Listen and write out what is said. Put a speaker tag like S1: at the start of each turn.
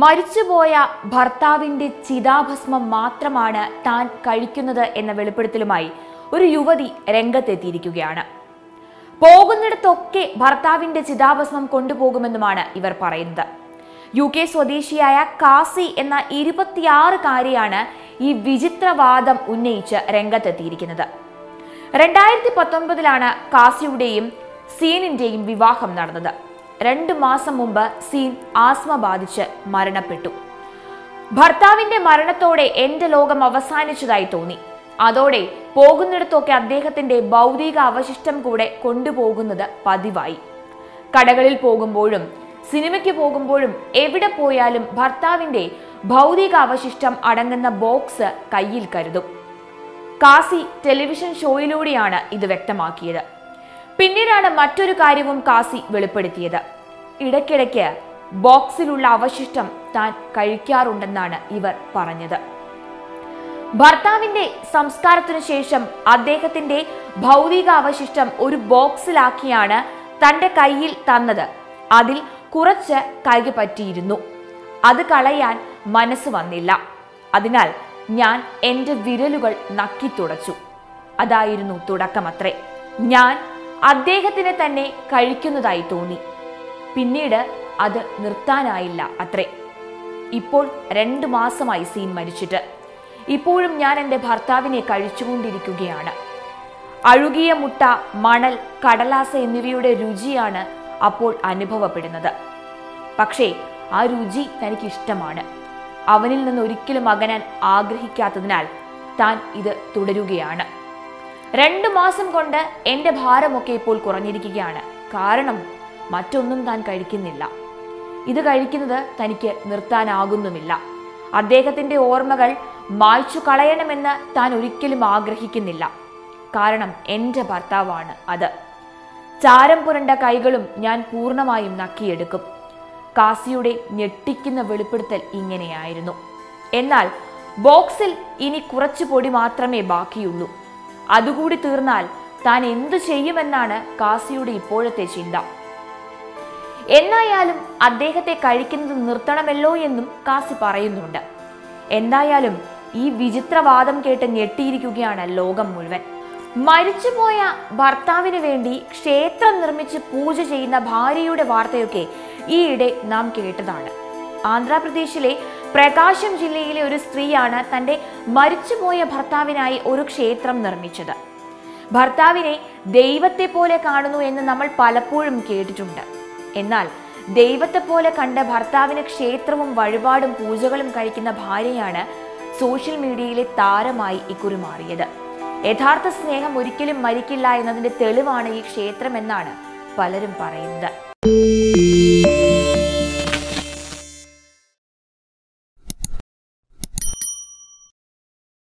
S1: മരിച്ചുപോയ ഭർത്താവിന്റെ ചിതാഭസ്മം മാത്രമാണ് താൻ കഴിക്കുന്നത് എന്ന വെളിപ്പെടുത്തലുമായി ഒരു യുവതി രംഗത്തെത്തിയിരിക്കുകയാണ് പോകുന്നിടത്തൊക്കെ ഭർത്താവിന്റെ ചിതാഭസ്മം കൊണ്ടുപോകുമെന്നുമാണ് ഇവർ പറയുന്നത് യു കെ സ്വദേശിയായ കാസി എന്ന ഇരുപത്തിയാറുകാരിയാണ് ഈ വിചിത്രവാദം ഉന്നയിച്ച് രംഗത്തെത്തിയിരിക്കുന്നത് രണ്ടായിരത്തി പത്തൊൻപതിലാണ് കാസിയുടെയും സീനിന്റെയും വിവാഹം നടന്നത് രണ്ടു മാസം മുമ്പ് സീൻ ആസ്മ ബാധിച്ച് മരണപ്പെട്ടു ഭർത്താവിന്റെ മരണത്തോടെ എന്റെ ലോകം അവസാനിച്ചതായി തോന്നി അതോടെ പോകുന്നിടത്തൊക്കെ അദ്ദേഹത്തിന്റെ ഭൗതിക അവശിഷ്ടം കൂടെ കൊണ്ടുപോകുന്നത് പതിവായി കടകളിൽ പോകുമ്പോഴും സിനിമയ്ക്ക് പോകുമ്പോഴും എവിടെ പോയാലും ഭർത്താവിന്റെ ഭൗതിക അവശിഷ്ടം അടങ്ങുന്ന ബോക്സ് കയ്യിൽ കരുതും കാസി ടെലിവിഷൻ ഷോയിലൂടെയാണ് ഇത് വ്യക്തമാക്കിയത് പിന്നീടാണ് മറ്റൊരു കാര്യവും കാസി വെളിപ്പെടുത്തിയത് ഇടയ്ക്കിടയ്ക്ക് ബോക്സിലുള്ള അവശിഷ്ടം താൻ കഴിക്കാറുണ്ടെന്നാണ് ഇവർ പറഞ്ഞത് ഭർത്താവിന്റെ സംസ്കാരത്തിനു ശേഷം അദ്ദേഹത്തിന്റെ ഭൗതിക അവശിഷ്ടം ഒരു ബോക്സിലാക്കിയാണ് തന്റെ കയ്യിൽ തന്നത് അതിൽ കുറച്ച് കൈ പറ്റിയിരുന്നു അത് കളയാൻ മനസ്സ് വന്നില്ല അതിനാൽ ഞാൻ എന്റെ വിരലുകൾ നക്കിത്തുടച്ചു അതായിരുന്നു തുടക്കമത്രേ ഞാൻ അദ്ദേഹത്തിനെ തന്നെ കഴിക്കുന്നതായി തോന്നി പിന്നീട് അത് നിർത്താനായില്ല അത്രേ ഇപ്പോൾ രണ്ട് മാസമായി സീൻ മരിച്ചിട്ട് ഇപ്പോഴും ഞാൻ എൻ്റെ ഭർത്താവിനെ കഴിച്ചുകൊണ്ടിരിക്കുകയാണ് അഴുകിയ മുട്ട മണൽ കടലാസ എന്നിവയുടെ രുചിയാണ് അപ്പോൾ അനുഭവപ്പെടുന്നത് പക്ഷേ ആ രുചി തനിക്ക് ഇഷ്ടമാണ് അവനിൽ നിന്ന് ഒരിക്കലും അകനാൻ ആഗ്രഹിക്കാത്തതിനാൽ താൻ ഇത് തുടരുകയാണ് രണ്ടു മാസം കൊണ്ട് എൻ്റെ ഭാരമൊക്കെ ഇപ്പോൾ കുറഞ്ഞിരിക്കുകയാണ് കാരണം മറ്റൊന്നും താൻ കഴിക്കുന്നില്ല ഇത് കഴിക്കുന്നത് തനിക്ക് നിർത്താനാകുന്നുമില്ല അദ്ദേഹത്തിന്റെ ഓർമ്മകൾ മായ്ച്ചു കളയണമെന്ന് താൻ ഒരിക്കലും ആഗ്രഹിക്കുന്നില്ല കാരണം എൻ്റെ ഭർത്താവാണ് അത് ചാരം പുരണ്ട കൈകളും ഞാൻ പൂർണ്ണമായും നക്കിയെടുക്കും കാസിയുടെ ഞെട്ടിക്കുന്ന വെളിപ്പെടുത്തൽ ഇങ്ങനെയായിരുന്നു എന്നാൽ ബോക്സിൽ ഇനി കുറച്ചു പൊടി മാത്രമേ ബാക്കിയുള്ളൂ അതുകൂടി തീർന്നാൽ താൻ എന്തു ചെയ്യുമെന്നാണ് കാസിയുടെ ഇപ്പോഴത്തെ ചിന്ത എന്നായാലും അദ്ദേഹത്തെ കഴിക്കുന്നത് നിർത്തണമല്ലോ എന്നും കാസി പറയുന്നുണ്ട് എന്തായാലും ഈ വിചിത്രവാദം കേട്ട് ഞെട്ടിയിരിക്കുകയാണ് ലോകം മുഴുവൻ മരിച്ചുപോയ ഭർത്താവിന് വേണ്ടി ക്ഷേത്രം നിർമ്മിച്ച് പൂജ ചെയ്യുന്ന ഭാര്യയുടെ വാർത്തയൊക്കെ ഈയിടെ നാം കേട്ടതാണ് ആന്ധ്രാപ്രദേശിലെ പ്രകാശം ജില്ലയിലെ ഒരു സ്ത്രീയാണ് തന്റെ മരിച്ചുപോയ ഭർത്താവിനായി ഒരു ക്ഷേത്രം നിർമ്മിച്ചത് ഭർത്താവിനെ ദൈവത്തെ പോലെ കാണുന്നു എന്ന് നമ്മൾ പലപ്പോഴും കേട്ടിട്ടുണ്ട് എന്നാൽ ദൈവത്തെ പോലെ കണ്ട ഭർത്താവിന് ക്ഷേത്രവും വഴിപാടും പൂജകളും കഴിക്കുന്ന ഭാര്യയാണ് സോഷ്യൽ മീഡിയയിലെ താരമായി ഇക്കുറി മാറിയത് യഥാർത്ഥ സ്നേഹം ഒരിക്കലും മരിക്കില്ല എന്നതിന്റെ തെളിവാണ് ഈ ക്ഷേത്രം എന്നാണ് പലരും പറയുന്നത്